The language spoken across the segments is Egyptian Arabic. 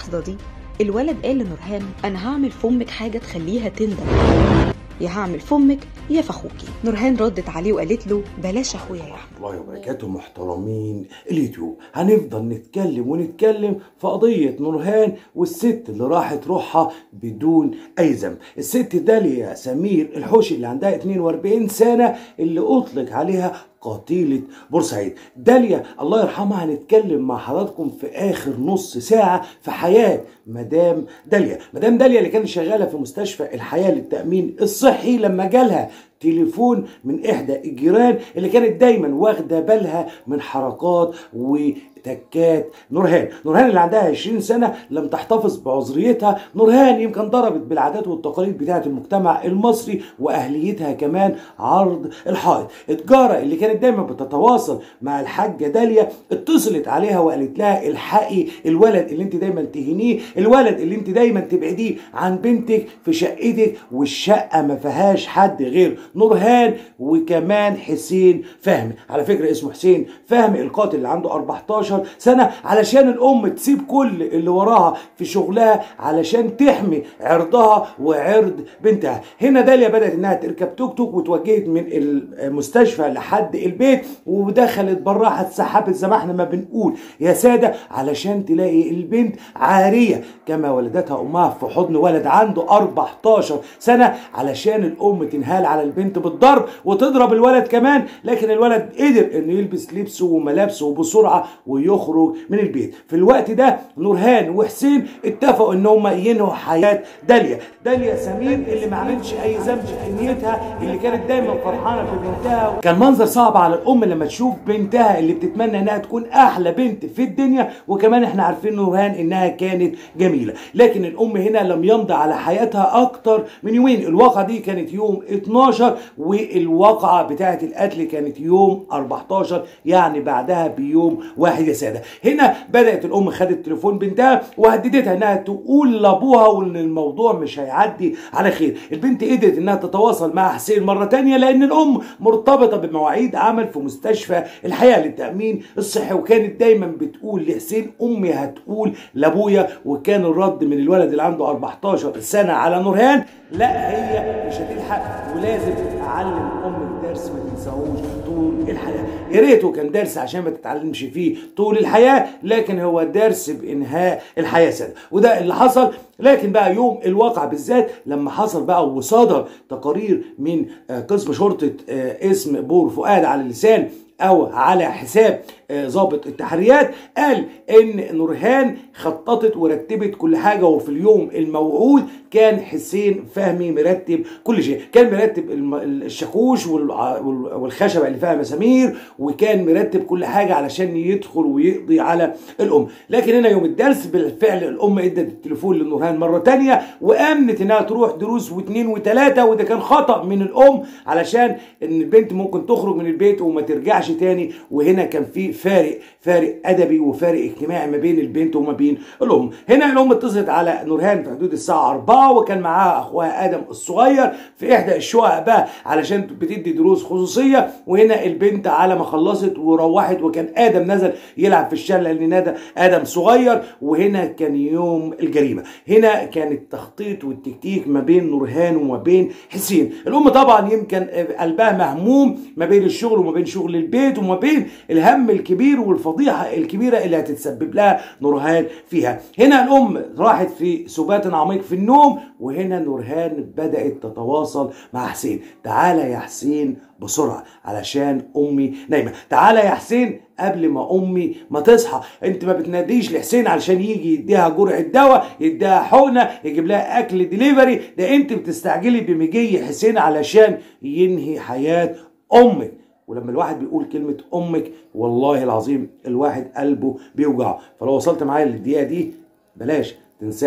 اللحظة دي الولد قال لنورهان أنا هعمل في أمك حاجة تخليها تندم يا هعمل في أمك يا في أخوكي نورهان ردت عليه وقالت له بلاش أخويا يا أحمد الله وبركاته محترمين اليوتيوب هنفضل نتكلم ونتكلم في قضية نورهان والست اللي راحت روحها بدون أي ذنب الست داليا سمير الحوشي اللي عندها 42 سنة اللي أطلق عليها قتيلة بورسعيد داليا الله يرحمها هنتكلم مع حضراتكم في آخر نص ساعة في حياة مدام داليا مدام داليا اللي كانت شغالة في مستشفى الحياة للتأمين الصحي لما جالها تليفون من احدى الجيران اللي كانت دايما واخده بالها من حركات وتكات نورهان نورهان اللي عندها 20 سنه لم تحتفظ بعذريتها نورهان يمكن ضربت بالعادات والتقاليد بتاعه المجتمع المصري واهليتها كمان عرض الحائط التجاره اللي كانت دايما بتتواصل مع الحاجه داليا اتصلت عليها وقالت لها الحقي الولد اللي انت دايما تهينيه الولد اللي انت دايما تبعديه عن بنتك في شقتك والشقه ما فيهاش حد غير نورهان وكمان حسين فهمي على فكرة اسمه حسين فهمي القاتل اللي عنده 14 سنة علشان الأم تسيب كل اللي وراها في شغلها علشان تحمي عرضها وعرض بنتها هنا داليا بدأت إنها تركب توك توك وتوجهت من المستشفى لحد البيت ودخلت براحة اتسحبت زي ما احنا ما بنقول يا سادة علشان تلاقي البنت عارية كما ولدتها أمها في حضن ولد عنده 14 سنة علشان الأم تنهال على البنت بالضرب وتضرب الولد كمان لكن الولد قدر انه يلبس لبسه وملابسه بسرعه ويخرج من البيت في الوقت ده نورهان وحسين اتفقوا ان هم ينهوا حياه داليا داليا سمير اللي ما عملش اي ذنب في نيتها اللي كانت دايما فرحانه ببنتها كان منظر صعب على الام لما تشوف بنتها اللي بتتمنى انها تكون احلى بنت في الدنيا وكمان احنا عارفين نورهان انها كانت جميله لكن الام هنا لم يمضي على حياتها اكتر من يومين الواقعه دي كانت يوم 12 والواقعة بتاعة القتل كانت يوم 14 يعني بعدها بيوم واحد يا سادة هنا بدأت الأم خدت تليفون بنتها وهددتها إنها تقول لأبوها وإن الموضوع مش هيعدي على خير البنت قدرت إنها تتواصل مع حسين مرة تانية لأن الأم مرتبطة بمواعيد عمل في مستشفى الحياة للتأمين الصحي وكانت دايما بتقول لحسين أمي هتقول لأبويا وكان الرد من الولد اللي عنده 14 سنة على نورهان لا هي مش هتلحق ولازم اعلم امك درس ما تنساهوش طول الحياه يا ريته كان درس عشان ما تتعلمش فيه طول الحياه لكن هو درس بانهاء الحياه سنه وده اللي حصل لكن بقى يوم الواقع بالذات لما حصل بقى وصدر تقارير من قسم شرطه اسم بور فؤاد على اللسان او على حساب ضابط التحريات قال ان نورهان خططت ورتبت كل حاجه وفي اليوم الموعود كان حسين فهمي مرتب كل شيء كان مرتب الشاكوش والخشبه اللي فيها مسامير وكان مرتب كل حاجه علشان يدخل ويقضي على الام لكن هنا يوم الدرس بالفعل الام ادت التليفون لنورهان مره تانية وامنت انها تروح دروس واثنين وثلاثه وده كان خطا من الام علشان ان البنت ممكن تخرج من البيت وما ترجعش تاني وهنا كان في فارق فارق ادبي وفارق اجتماعي ما بين البنت وما بين الام هنا الام اتصلت على نورهان في حدود الساعه 4 وكان معاها اخوها ادم الصغير في احدى الشقق بقى علشان بتدي دروس خصوصيه وهنا البنت على ما خلصت وروحت وكان ادم نزل يلعب في الشارع لان نادى ادم صغير وهنا كان يوم الجريمه هنا كان التخطيط والتكتيك ما بين نورهان وما بين حسين الام طبعا يمكن قلبها مهموم ما بين الشغل وما بين شغل البيت وما بين الهم الكبير والفضيحه الكبيره اللي هتتسبب لها نورهان فيها هنا الام راحت في سبات عميق في النوم وهنا نورهان بدات تتواصل مع حسين تعالى يا حسين بسرعه علشان امي نايمه تعالى يا حسين قبل ما امي ما تصحى انت ما بتناديش لحسين علشان يجي يديها جرعه دواء يديها حقنه يجيب لها اكل دليفري ده انت بتستعجلي بمجي حسين علشان ينهي حياه امك ولما الواحد بيقول كلمة أمك والله العظيم الواحد قلبه بيوجعه فلو وصلت معايا للدقيقة دي بلاش تنسانا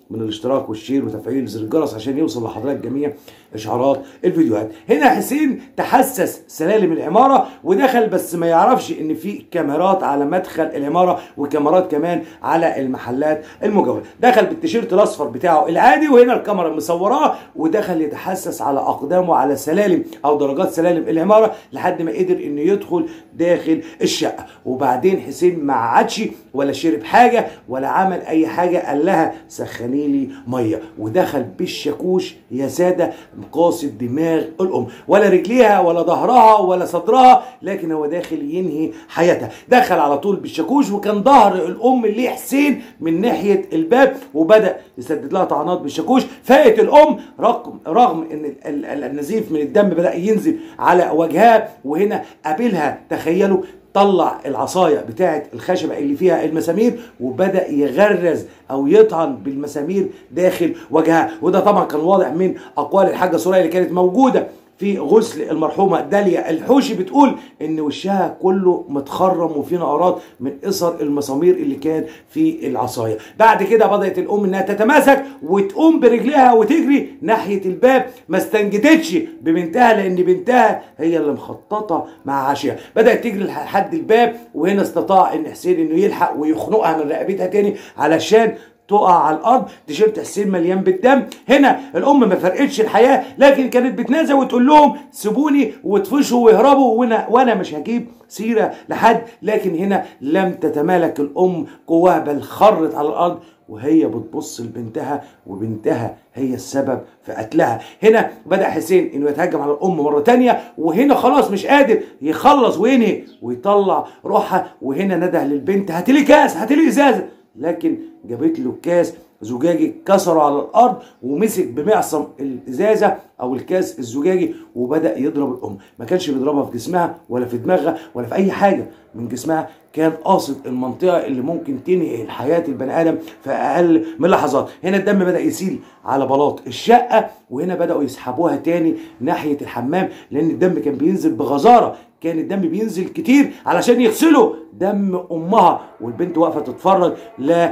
من الاشتراك والشير وتفعيل زر الجرس عشان يوصل لحضرتك جميع اشعارات الفيديوهات هنا حسين تحسس سلالم العماره ودخل بس ما يعرفش ان في كاميرات على مدخل العماره وكاميرات كمان على المحلات المجاوره دخل بالتيشيرت الاصفر بتاعه العادي وهنا الكاميرا مصوراه ودخل يتحسس على اقدامه على سلالم او درجات سلالم العماره لحد ما قدر انه يدخل داخل الشقه وبعدين حسين ما عادش ولا شرب حاجه ولا عمل اي حاجه قال لها سخني لي ميه ودخل بالشاكوش يا ساده قاصد دماغ الام ولا رجليها ولا ظهرها ولا صدرها لكن هو داخل ينهي حياتها دخل على طول بالشاكوش وكان ظهر الام اللي حسين من ناحيه الباب وبدا يسدد لها طعنات بالشاكوش فاقت الام رغم رغم ان ال- ال- ال- النزيف من الدم بدا ينزل على وجهها وهنا قابلها تخيلوا طلع العصايه بتاعه الخشبه اللي فيها المسامير وبدا يغرز او يطعن بالمسامير داخل وجهها وده طبعا كان واضح من اقوال الحاجه سوريا اللي كانت موجوده في غسل المرحومه داليا الحوشي بتقول ان وشها كله متخرم وفيه نقرات من اثر المسامير اللي كان في العصايه بعد كده بدات الام انها تتماسك وتقوم برجلها وتجري ناحيه الباب ما استنجدتش ببنتها لان بنتها هي اللي مخططه مع عشيها بدات تجري لحد الباب وهنا استطاع ان حسين انه يلحق ويخنقها من رقبتها تاني علشان تقع على الارض تيشيرت حسين مليان بالدم هنا الام ما فرقتش الحياه لكن كانت بتنازل وتقول لهم سيبوني واطفشوا واهربوا وانا وانا مش هجيب سيره لحد لكن هنا لم تتمالك الام قواها بل خرت على الارض وهي بتبص لبنتها وبنتها هي السبب في قتلها هنا بدا حسين انه يتهجم على الام مره تانية وهنا خلاص مش قادر يخلص وينهي ويطلع روحها وهنا نده للبنت هاتلي كاس هاتلي ازازه لكن جابت له كاس زجاجي كسره على الارض ومسك بمعصم الازازه او الكاس الزجاجي وبدا يضرب الام ما كانش بيضربها في جسمها ولا في دماغها ولا في اي حاجه من جسمها كان قاصد المنطقه اللي ممكن تنهي حياه البني ادم في اقل من لحظات هنا الدم بدا يسيل على بلاط الشقه وهنا بداوا يسحبوها تاني ناحيه الحمام لان الدم كان بينزل بغزاره كان الدم بينزل كتير علشان يغسلوا دم امها والبنت واقفه تتفرج لا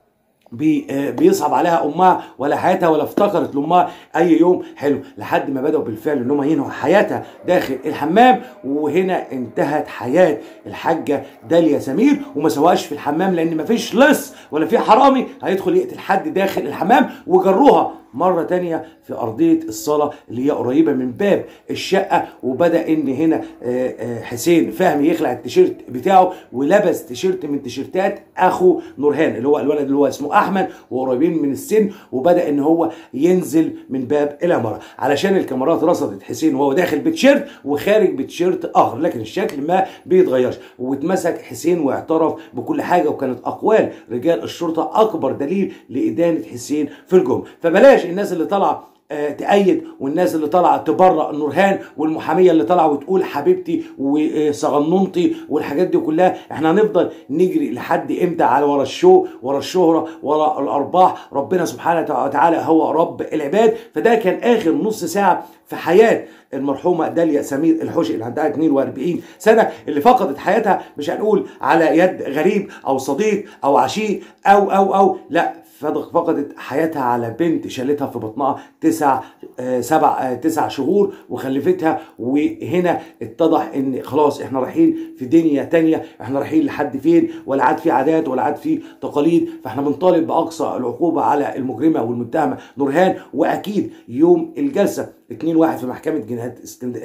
بي آه بيصعب عليها امها ولا حياتها ولا افتكرت لامها اي يوم حلو لحد ما بداوا بالفعل ان هم ينهوا حياتها داخل الحمام وهنا انتهت حياه الحاجه داليا سمير وما سواش في الحمام لان مفيش لص ولا في حرامي هيدخل يقتل حد داخل الحمام وجروها مرة تانية في أرضية الصالة اللي هي قريبة من باب الشقة وبدأ إن هنا حسين فهمي يخلع التيشيرت بتاعه ولبس تيشيرت من تيشيرتات أخو نورهان اللي هو الولد اللي هو اسمه أحمد وقريبين من السن وبدأ إن هو ينزل من باب العمارة علشان الكاميرات رصدت حسين وهو داخل بتيشيرت وخارج بتيشيرت آخر لكن الشكل ما بيتغيرش واتمسك حسين واعترف بكل حاجة وكانت أقوال رجال الشرطة أكبر دليل لإدانة حسين في الجرم فبلاش الناس اللي طالعه آه تأيد والناس اللي طالعه تبرأ نورهان والمحاميه اللي طالعه وتقول حبيبتي وصغنونتي والحاجات دي كلها احنا هنفضل نجري لحد امتى على ورا الشو ورا الشهره ورا الارباح ربنا سبحانه وتعالى هو رب العباد فده كان اخر نص ساعه في حياه المرحومه داليا سمير الحوشي اللي عندها 42 سنه اللي فقدت حياتها مش هنقول على يد غريب او صديق او عشيق او او او لا فقدت حياتها على بنت شالتها في بطنها تسع آه سبع آه تسع شهور وخلفتها وهنا اتضح ان خلاص احنا رايحين في دنيا تانية احنا رايحين لحد فين ولا عاد في عادات ولا عاد في تقاليد فاحنا بنطالب باقصى العقوبه على المجرمه والمتهمه نورهان واكيد يوم الجلسه 2 واحد في محكمة جنايات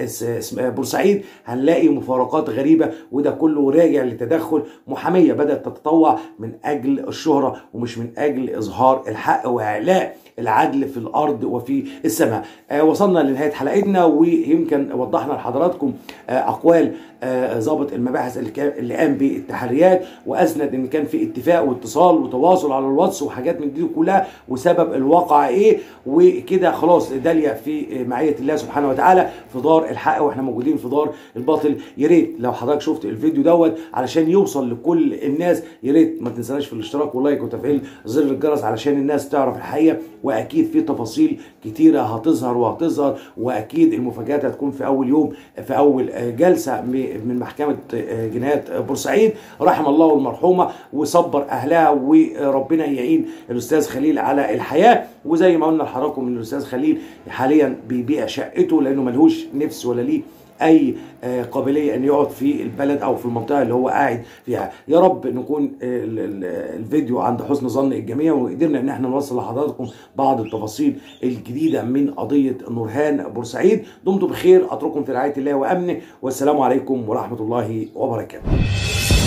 بورسعيد هنلاقي مفارقات غريبة وده كله راجع لتدخل محامية بدأت تتطوع من أجل الشهرة ومش من أجل إظهار الحق وإعلاء العدل في الأرض وفي السماء آه وصلنا لنهاية حلقتنا ويمكن وضحنا لحضراتكم آه أقوال ضابط آه المباحث اللي, اللي قام بالتحريات واسند ان كان في اتفاق واتصال وتواصل على الواتس وحاجات من دي كلها وسبب الواقع ايه وكده خلاص داليا في بمعيه الله سبحانه وتعالى في دار الحق واحنا موجودين في دار الباطل يا ريت لو حضرتك شفت الفيديو دوت علشان يوصل لكل الناس يا ريت ما تنساناش في الاشتراك واللايك وتفعيل زر الجرس علشان الناس تعرف الحقيقه واكيد في تفاصيل كتيره هتظهر وهتظهر واكيد المفاجات هتكون في اول يوم في اول جلسه من محكمه جنايات بورسعيد رحم الله المرحومه وصبر اهلها وربنا يعين الاستاذ خليل على الحياه وزي ما قلنا لحضراتكم ان الاستاذ خليل حاليا بيبيع شقته لانه ملهوش نفس ولا ليه اي قابليه ان يقعد في البلد او في المنطقه اللي هو قاعد فيها يا رب نكون الفيديو عند حسن ظن الجميع وقدرنا ان احنا نوصل لحضراتكم بعض التفاصيل الجديده من قضيه نورهان بورسعيد دمتم بخير اترككم في رعايه الله وامنه والسلام عليكم ورحمه الله وبركاته